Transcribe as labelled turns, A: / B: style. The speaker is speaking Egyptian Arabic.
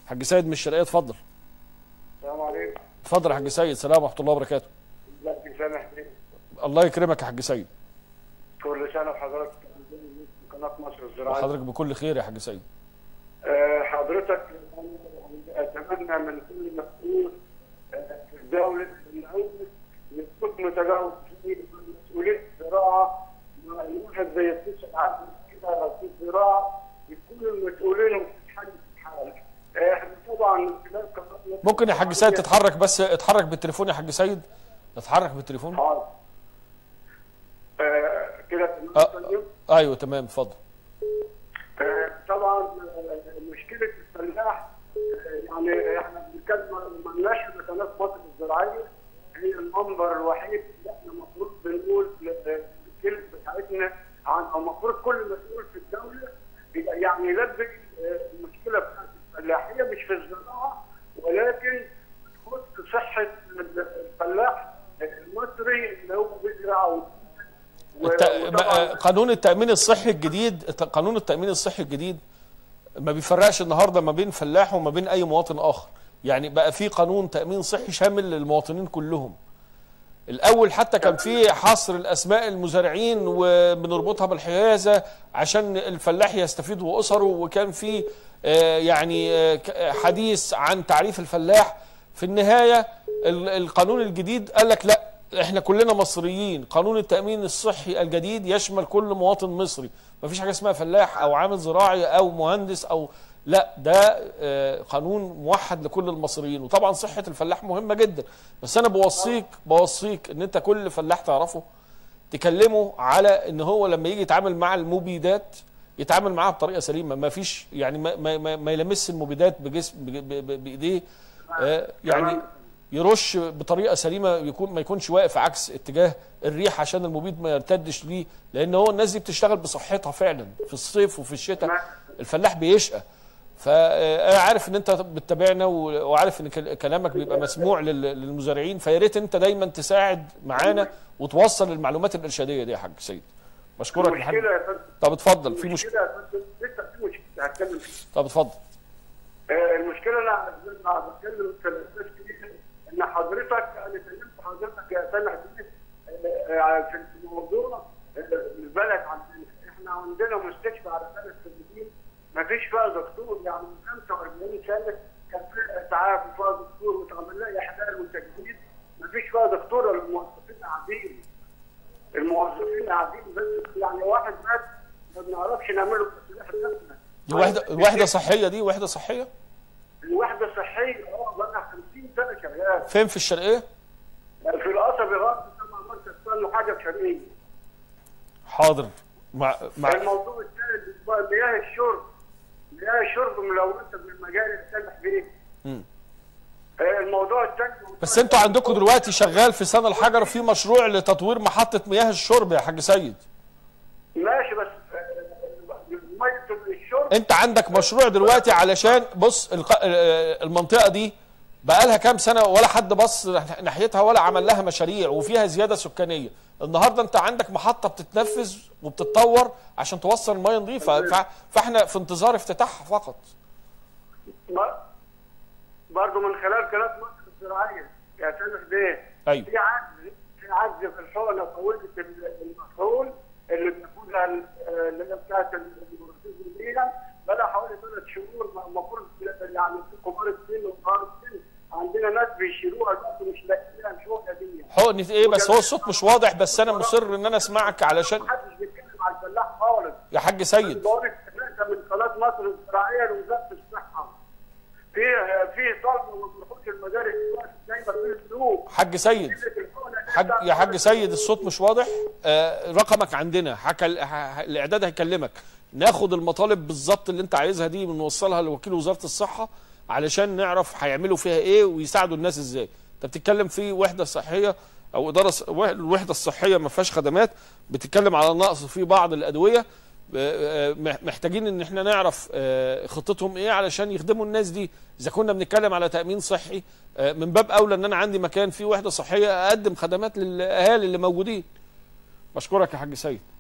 A: حاج سيد من الشرقيه اتفضل
B: السلام عليكم
A: اتفضل يا حاج سيد سلام ورحمه الله وبركاته
B: لا سامح لي
A: الله يكرمك يا حاج سيد
B: كل سنه وحضرتك في قناه مصر الزراعيه
A: حضرتك بكل خير يا حاج سيد
B: آه، حضرتك اتمنى من كل مسؤول آه، في الدوله ان يكون متجاوز في مسؤوليه الزراعه مع الواحد زي يتصل عبد كده لو في زراعه يكون المسؤولين في حال آه، احنا طبعا من خلال قناه
A: ممكن يا حاج سيد تتحرك بس اتحرك بالتليفون يا حاج سيد اتحرك بالتليفون
B: حاضر. آه، كده تمام
A: أه.
B: تمام؟
A: ايوه تمام اتفضل
B: آه، طبعا آه، مشكله الفلاح آه، يعني احنا بنتكلم ما لناش في قناه مصر الزراعيه هي المنبر الوحيد اللي احنا المفروض بنقول ل- الكلمه بتاعتنا عن او المفروض كل مسؤول في الدوله يبقى يعني يلبي آه، المشكله بتاعت الفلاح هي مش في الزراعه ولكن تخص صحه الفلاح المصري اللي هو بيزرع و-
A: الت...
B: وطبعاً-
A: ما- قانون التامين الصحي الجديد الت- قانون التامين الصحي الجديد ما بيفرقش النهارده ما بين فلاح وما بين اي مواطن اخر يعني بقى في قانون تامين صحي شامل للمواطنين كلهم الاول حتى كان في حصر الاسماء المزارعين وبنربطها بالحيازه عشان الفلاح يستفيد واسره وكان في آه، يعني آه، ك- حديث عن تعريف الفلاح في النهايه ال- القانون الجديد قال لك لا احنا كلنا مصريين قانون التامين الصحي الجديد يشمل كل مواطن مصري مفيش حاجه اسمها فلاح او عامل زراعي او مهندس او لا ده آه، قانون موحد لكل المصريين وطبعا صحه الفلاح مهمه جدا بس انا بوصيك بوصيك ان انت كل فلاح تعرفه تكلمه على ان هو لما يجي يتعامل مع المبيدات يتعامل معاها بطريقه سليمه ما فيش يعني ما, ما, ما, ما يلمس المبيدات بجسم ب- ب- ب- بايديه آه، يعني يرش بطريقه سليمه يكون ما يكونش واقف عكس اتجاه الريح عشان المبيد ما يرتدش ليه لان هو الناس دي بتشتغل بصحتها فعلا في الصيف وفي الشتاء الفلاح بيشقى فانا عارف ان انت بتتابعنا و- وعارف ان كل- كلامك بيبقى مسموع لل- للمزارعين فيا ريت انت دايما تساعد معانا وتوصل المعلومات الارشاديه دي يا حاج سيد بشكرك يا حاج
B: مشكله يا فندم
A: طب اتفضل في مشكله
B: مشكله يا فندم لسه في مشكله هتكلم فيها
A: طب اتفضل
B: آه، المشكله اللي انا بتكلم في الناس كتير ان حضرتك انا كلمت حضرتك يا سامح بيه، آه، آه، في الموضوع آه، البلد عندنا احنا عندنا مستشفى على بلد في المدينه ما فيش فيها دكتور يعني من 45 سنه كان فيها اسعاف وفيها دكتور وتعمل لها احلال وتجديد ما فيش فيها دكتور ولا الموظفين قاعدين الموظفين قاعدين بس يعني واحد مات ما بنعرفش نعمله بس نفسنا
A: دي وحده وحده صحيه دي وحده صحيه
B: الوحدة الصحية اه بقى 50 سنة شغال
A: فين في الشرقيه
B: في القصبي غرب طبعا مركز صار حاجة في شرقية
A: حاضر مع مع
B: الموضوع الثالث بقى مياه الشرب مياه الشرب ملوثة بالمجاري اللي سامح بيه
A: مم.
B: آه، الموضوع الثاني
A: بس انتوا عندكم دلوقتي شغال في سنة الحجر في مشروع لتطوير محطة مياه الشرب يا حاج سيد
B: ماشي بس آه، مية الشرب
A: انت عندك مشروع دلوقتي علشان بص الق- اه، المنطقة دي بقالها كام سنة ولا حد بص ناحيتها ولا عمل لها مشاريع وفيها زيادة سكانية النهاردة انت عندك محطة بتتنفذ وبتتطور عشان توصل مياه نظيفة ف- فاحنا في انتظار افتتاحها فقط
B: برضه من خلال قناة مصر الزراعية يا سامح بيه
A: ايوه
B: في عجز في عجز في الحقنه طويله المفعول اللي بناخدها ال- اللي هي بتاعت المرتزين دينا بقى حوالي ثلاث شهور المفروض يعني في كبار السن وصغار السن عندنا ناس بيشيلوها دلوقتي مش لاقيين الحقنه دي
A: حقنة ايه بس هو الصوت مش واضح بس انا مصر ان انا اسمعك علشان
B: محدش بيتكلم على الفلاح خالص
A: يا حاج سيد
B: بقول استفاده من قناه مصر الزراعيه لوزاره الصحه في في طلبه ما بنروحش المدارس دلوقتي دايما في السوق
A: حاج سيد حاج يا حاج سيد الصوت مش واضح آه رقمك عندنا حكى ح- الاعداد هيكلمك ناخد المطالب بالظبط اللي انت عايزها دي ونوصلها لوكيل وزاره الصحه علشان نعرف هيعملوا فيها ايه ويساعدوا الناس ازاي انت بتتكلم في وحده صحيه او اداره ص- وح- الوحده الصحيه ما فيهاش خدمات بتتكلم على نقص في بعض الادويه آه، آه، مح- محتاجين ان احنا نعرف آه، خطتهم ايه علشان يخدموا الناس دي اذا كنا بنتكلم على تامين صحي آه، من باب اولى ان انا عندي مكان فيه وحده صحيه اقدم خدمات للاهالي اللي موجودين بشكرك يا حاج سيد